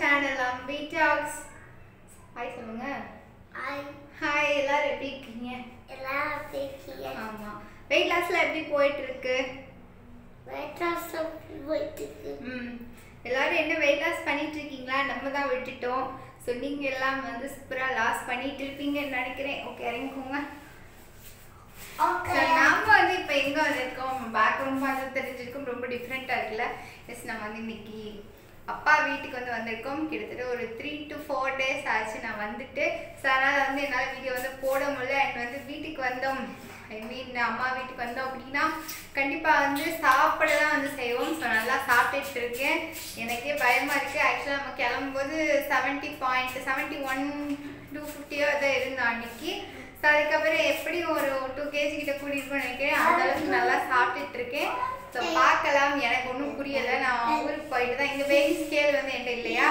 channel Ambi talks hi சொல்லுங்க hi hi எல்லாரும் எப்படி இருக்கீங்க எல்லாரும் எப்படி இருக்கீங்க ஆமா வெயிட் லாஸ்ல எப்படி போயிட்டு இருக்கு வேட்ராசம் போயிட்டு ம் எல்லாரும் என்ன வெயிட் லாஸ் பண்ணிட்டு இருக்கீங்களா நம்ம தான் விட்டுட்டோம் ஸோ நீங்க எல்லாம் வந்து சூப்பராக லாஸ் பண்ணிட்டு இருப்பீங்கன்னு நினைக்கிறேன் ஓகே இறங்கிக்கோங்க ஓகே So, நாம வந்து இப்போ எங்க வந்திருக்கோம் பேக்ரவுண்ட் பார்த்து தெரிஞ்சிருக்கும் ரொம்ப டிஃப்ரெண்ட்டாக இருக்குல்ல எஸ் நம்ம வந்து இன்னைக்கு அப்பா வீட்டுக்கு வந்து வந்திருக்கோம் கிட்டத்தட்ட ஒரு த்ரீ டு ஃபோர் டேஸ் ஆச்சு நான் வந்துட்டு ஸோ அதனால் வந்து என்னால் வீடியோ வந்து போட முடியல அண்ட் வந்து வீட்டுக்கு வந்தோம் ஐ மீன் அம்மா வீட்டுக்கு வந்தோம் அப்படின்னா கண்டிப்பாக வந்து சாப்பிட தான் வந்து செய்வோம் ஸோ நல்லா சாப்பிட்டுட்டு இருக்கேன் எனக்கே பயமாக இருக்குது ஆக்சுவலாக நம்ம கிளம்பும்போது seventy point seventy one two ஃபிஃப்டியோ தான் இருந்தோம் அன்னைக்கு ஸோ அதுக்கப்புறம் எப்படியும் ஒரு டூ கேஜி கிட்ட கூட்டிட்டு போய் நினைக்கிறேன் அந்த அளவுக்கு நல்லா சாப்பிட்டுட்டு இருக்கேன் ஸோ பார்க்கலாம் எனக்கு ஒன்றும் புரியலை நான் ஊருக்கு போயிட்டு தான் இங்கே வெயிட் ஸ்கேல் வந்து என்கிட்ட இல்லையா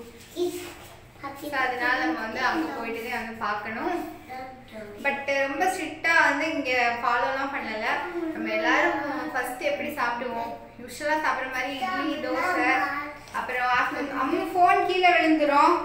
ஸோ அதனால நம்ம வந்து அங்கே போயிட்டு தான் வந்து பார்க்கணும் பட் ரொம்ப ஸ்ட்ரிக்டாக வந்து இங்கே ஃபாலோலாம் பண்ணல நம்ம எல்லாரும் ஃபர்ஸ்ட் எப்படி சாப்பிடுவோம் யூஸ்வலாக சாப்பிட்ற மாதிரி இட்லி தோசை அப்புறம் afternoon- அம்மா ஃபோன் கீழே விழுந்துரும்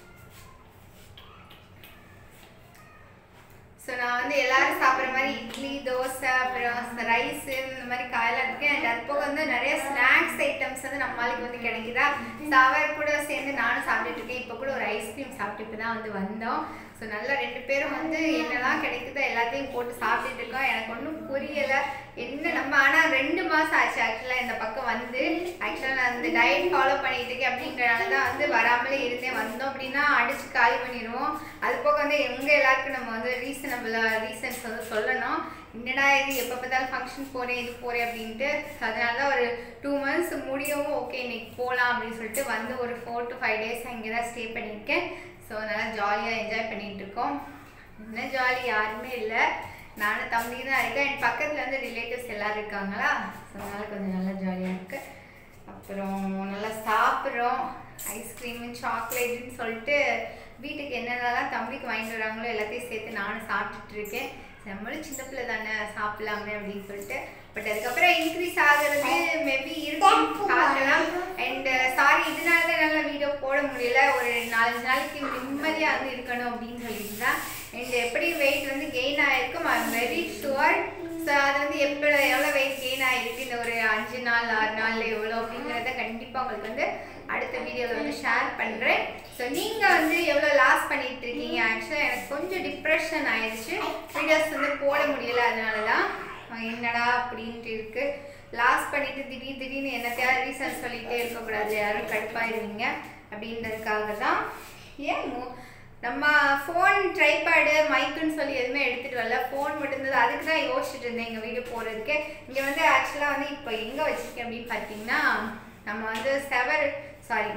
ஸோ நான் வந்து எல்லாரும் சாப்பிட்ற மாதிரி இட்லி தோசை அப்புறம் ரைஸ் இந்த மாதிரி காயெல்லாம் இருக்கு அண்ட் அது போக வந்து நிறைய ஸ்நாக்ஸ் ஐட்டம்ஸ் வந்து நம்மளுக்கு வந்து கிடைக்குதா ஸோ அவர் கூட சேர்ந்து நானும் சாப்பிட்டுட்டு இருக்கேன் இப்போ கூட ஒரு ஐஸ்கிரீம் சாப்பிட்டு இப்போ தான் வந்து வந்தோம் ஸோ நல்லா ரெண்டு பேரும் வந்து என்னெல்லாம் கிடைக்குதோ எல்லாத்தையும் போட்டு சாப்பிட்டுட்டு இருக்கோம் எனக்கு ஒன்றும் புரியலை என்ன நம்ம ஆனால் ரெண்டு மாதம் ஆச்சு ஆக்சுவலாக இந்த பக்கம் வந்து ஆக்சுவலாக நான் இந்த டயட் ஃபாலோ பண்ணிட்டு இருக்கேன் அப்படின்றனால தான் வந்து வராமலே இருந்தேன் வந்தோம் அப்படின்னா அடிச்சு காலி பண்ணிடுவோம் அது போக வந்து எங்க எல்லாருக்கும் நம்ம வந்து ரீசனபிளாக ரீசன்ஸ் வந்து சொல்லணும் என்னடா இது எப்போ பார்த்தாலும் ஃபங்க்ஷன் போகிறேன் இது போகிறேன் அப்படின்ட்டு அதனால தான் ஒரு டூ மந்த்ஸ் முடியவும் ஓகே இன்னைக்கு போகலாம் அப்படின்னு சொல்லிட்டு வந்து ஒரு ஃபோர் டு ஃபைவ் டேஸ் இங்கே தான் ஸ்டே பண்ணியிருக்கேன் ஸோ நல்லா ஜாலியாக என்ஜாய் பண்ணிட்டு இருக்கோம் என்ன ஜாலி யாருமே இல்லை நானும் தம்பி தான் இருக்கேன் என் பக்கத்தில் வந்து ரிலேட்டிவ்ஸ் எல்லாரும் இருக்காங்களா ஸோ அதனால கொஞ்சம் நல்லா ஜாலியாக இருக்கு அப்புறம் நல்லா சாப்பிட்றோம் ஐஸ்கிரீமு சாக்லேட்டுன்னு சொல்லிட்டு வீட்டுக்கு என்னென்னலாம் தம்பிக்கு வாங்கிட்டு வராங்களோ எல்லாத்தையும் சேர்த்து நானும் சாப்பிட்டுட்டு இருக்கேன் நம்மளும் சின்ன பிள்ளை தானே சாப்பிடலாமே அப்படின்னு சொல்லிட்டு பட் அதுக்கப்புறம் இன்க்ரீஸ் ஆகுறது மேபி இருக்கும் பார்க்கலாம் அண்ட் சாரி இதனால தான் நல்லா வீடியோ போட முடியல ஒரு நாலஞ்சு நாளைக்கு நிம்மதியாக வந்து இருக்கணும் அப்படின்னு சொல்லிட்டு தான் அண்ட் எப்படி வெயிட் வந்து கெயின் ஆகிருக்கும் ஐ வெரி ஷுவர் ஸோ அது வந்து எப்போ எவ்வளோ வெயிட் கெயின் ஆகிருக்கு இந்த ஒரு அஞ்சு நாள் ஆறு நாளில் எவ்வளோ அப்படிங்கிறத கண்டிப்பாக உங்களுக்கு வந்து அடுத்த வீடியோவில் வந்து ஷேர் பண்ணுறேன் ஸோ நீங்கள் வந்து எவ்வளோ லாஸ் பண்ணிட்டு இருக்கீங்க ஆக்சுவலாக எனக்கு கொஞ்சம் டிப்ரெஷன் ஆயிடுச்சு வீடியோஸ் வந்து போட முடியல அதனால தான் அஹ் என்னடா அப்படின்ட்டு இருக்கு லாஸ் பண்ணிட்டு திடீர் திடீர்னு என்னத்தையாவது ரீசன் சொல்லிகிட்டே இருக்கக்கூடாது யாரும் கடுப்பாயிருவீங்க அப்படின்றதுக்காக தான் ஏன் மு- நம்ம ஃபோன் ட்ரைபேடு மைக்குன்னு சொல்லி எதுவுமே எடுத்துகிட்டு வரல ஃபோன் மட்டும் இருந்தது அதுக்கு தான் யோசிச்சுட்டு இருந்தேன் எங்கள் வீடு போகிறதுக்கு இங்கே வந்து ஆக்சுவலாக வந்து இப்போ எங்கே வச்சுருக்கேன் அப்படின்னு பார்த்தீங்கன்னா நம்ம வந்து செவர் சாரி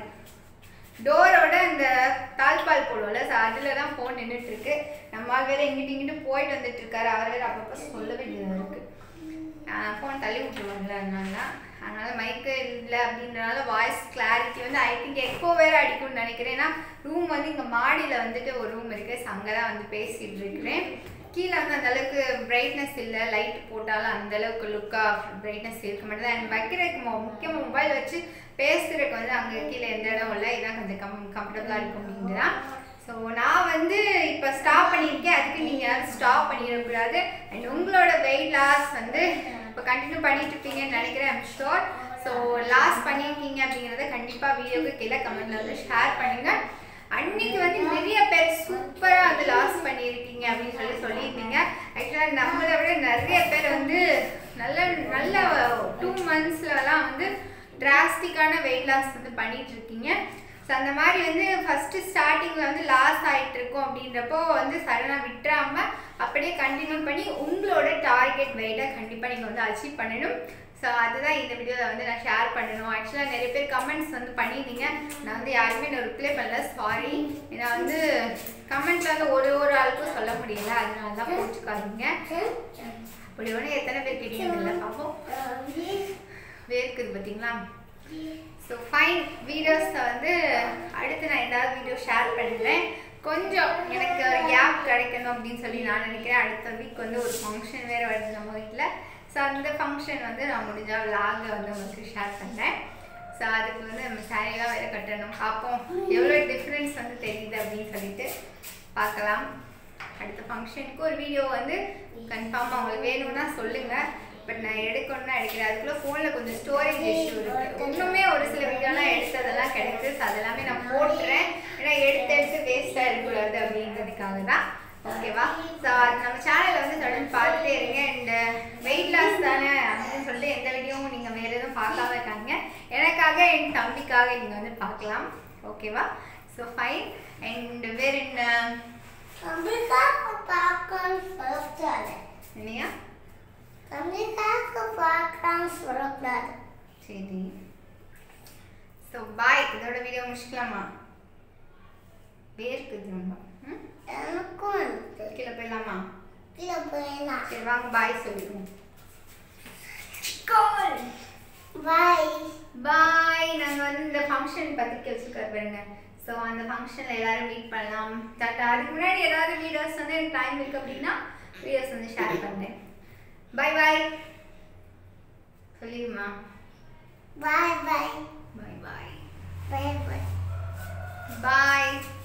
டோரோட இந்த தாழ்பால் போடுவோம்ல ஸோ அதில் தான் ஃபோன் நின்றுட்டு இருக்கு நம்ம ஆள் வேற இங்கிட்டு இங்கிட்டு போயிட்டு வந்துட்டு இருக்காரு அவர் வேற அப்பப்போ சொல்ல வேண்டியதாக இருக்கு ஃபோன் தள்ளி விட்டுருவாங்கல்ல அதனால தான் அதனால மைக்கு இல்லை அப்படின்றனால வாய்ஸ் கிளாரிட்டி வந்து ஐ திங்க் எக்கோ வேற அடிக்கும்னு நினைக்கிறேன் ஏன்னா ரூம் வந்து இங்கே மாடியில் வந்துட்டு ஒரு ரூம் இருக்கு ஸோ அங்கே தான் வந்து பேசிட்டு இருக்கிறேன் கீழே வந்து அந்த அளவுக்கு பிரைட்னஸ் இல்லை லைட் போட்டாலும் அந்த அளவுக்கு லுக்காக பிரைட்னஸ் இருக்க மாட்டேது அண்ட் வைக்கிறதுக்கு மொ- முக்கியமாக மொபைல் வச்சு பேசுறதுக்கு வந்து அங்கே கீழே எந்த இடம் இல்லை இதான் கொஞ்சம் கம் கம்ஃபர்டபுளாக இருக்கும் அப்படின்ட்டு தான் ஸோ நான் வந்து இப்போ ஸ்டாப் பண்ணியிருக்கேன் அதுக்கு நீங்கள் யாரும் ஸ்டாப் பண்ணிடக்கூடாது அண்ட் உங்களோட வெயிட் லாஸ் வந்து இப்போ கண்டினியூ பண்ணிட்டு இருப்பீங்கன்னு நினைக்கிறேன் ஐம் ஷோர் ஸோ லாஸ் பண்ணியிருக்கீங்க அப்படிங்கிறத கண்டிப்பாக வீடியோக்கு கீழே கமெண்ட்ல வந்து ஷேர் பண்ணுங்க அன்னைக்கு வந்து நிறைய பேர் சூப்பராக வந்து லாஸ் பண்ணியிருக்கீங்க அப்படின்னு சொல்லி சொல்லியிருந்தீங்க ஆக்சுவலாக நம்மளை விட நிறைய பேர் வந்து நல்ல நல்ல டூ மந்த்ஸ்லலாம் வந்து டிராஸ்டிக்கான வெயிட் லாஸ் வந்து பண்ணிட்டு இருக்கீங்க ஸோ அந்த மாதிரி வந்து ஃபஸ்ட்டு ஸ்டார்டிங்கில் வந்து லாஸ் ஆகிட்டு இருக்கோம் அப்படின்றப்போ வந்து சடனாக விட்டுறாம அப்படியே கண்டினியூ பண்ணி உங்களோட டார்கெட் வெயிட்டை கண்டிப்பாக நீங்கள் வந்து அச்சீவ் பண்ணணும் ஸோ அதுதான் இந்த வீடியோவில் வந்து நான் ஷேர் பண்ணணும் ஆக்சுவலாக நிறைய பேர் கமெண்ட்ஸ் வந்து பண்ணியிருந்தீங்க நான் வந்து யாருமே நான் ரிப்ளை பண்ணல சாரி நான் வந்து கமெண்ட்ல வந்து ஒரு ஒரு ஆளுக்கும் சொல்ல முடியல அதனால தான் போச்சுக்காதீங்க அப்படி ஒன்று எத்தனை பேர் கேட்டீங்கன்னு பார்ப்போம் வேர்க்குது பார்த்தீங்களா ஸோ ஃபைன் வீடியோஸை வந்து அடுத்து நான் ஏதாவது வீடியோ ஷேர் பண்ணுறேன் கொஞ்சம் எனக்கு ஒரு கேப் கிடைக்கணும் அப்படின்னு சொல்லி நான் நினைக்கிறேன் அடுத்த வீக் வந்து ஒரு ஃபங்க்ஷன் வேறு வருது நம்ம வீட்டில் ஸோ அந்த ஃபங்க்ஷன் வந்து நான் முடிஞ்சால் விலாகில் வந்து உங்களுக்கு ஷேர் பண்ணுறேன் ஸோ அதுக்கு வந்து நம்ம சாரியெல்லாம் வேற கட்டணும் பார்ப்போம் எவ்வளோ டிஃப்ரென்ஸ் வந்து தெரியுது அப்படின்னு சொல்லிட்டு பார்க்கலாம் அடுத்த ஃபங்க்ஷனுக்கு ஒரு வீடியோ வந்து கன்ஃபார்மாக உங்களுக்கு வேணும்னா சொல்லுங்கள் பட் நான் எடுக்கணும்னா எடுக்கிறேன் அதுக்குள்ளே ஃபோனில் கொஞ்சம் ஸ்டோரேஜ் இஷ்யூ இருக்குது இன்னுமே ஒரு சில வீடியோலாம் எடுத்ததெல்லாம் கிடைக்குது ஸோ அதெல்லாமே நான் போட்டுறேன் ஏன்னா எடுத்து எடுத்து வேஸ்ட்டாக இருக்கக்கூடாது அப்படிங்கிறதுக்காக தான் ஓகேவா ஸோ அது நம்ம சேனலில் வந்து தொடர்ந்து பார்த்துட்டே இருங்க அண்ட் வெயிட் லாஸ் தானே அப்படின்னு சொல்லிட்டு எந்த வீடியோவும் நீங்கள் வேறு எதுவும் பார்க்காம இருக்காங்க எனக்காக என் தம்பிக்காக நீங்கள் வந்து பார்க்கலாம் ஓகேவா ஸோ ஃபைன் அண்ட் வேறு என்ன தம்பிக்காக பார்க்கணும்னு சொல்லக்கூடாது இல்லையா தம்பிக்காக பார்க்கணும்னு சொல்லக்கூடாது சரி ஸோ பாய் இதோட வீடியோ முடிச்சுக்கலாமா வேர்க்குது ரொம்ப ம் எனக்கும் இருக்கு கீழே போயிடலாமா கீழே போயிடலாம் சரி வாங்க பாய் சொல்லிடுவோம் பாய் பாய் நாங்கள் வந்து இந்த ஃபங்க்ஷன் பத்திரிக்கை வச்சுருக்காரு பாருங்க ஸோ அந்த ஃபங்க்ஷனில் எல்லாரும் மீட் பண்ணலாம் டாட்டா அதுக்கு முன்னாடி ஏதாவது வீடியோஸ் வந்து எனக்கு டைம் இருக்கு அப்படின்னா வீடியோஸ் வந்து ஷேர் பண்ணுறேன் பாய் பாய் சொல்லிடுமா பாய் பாய் பாய் பாய் பாய் பாய் பாய்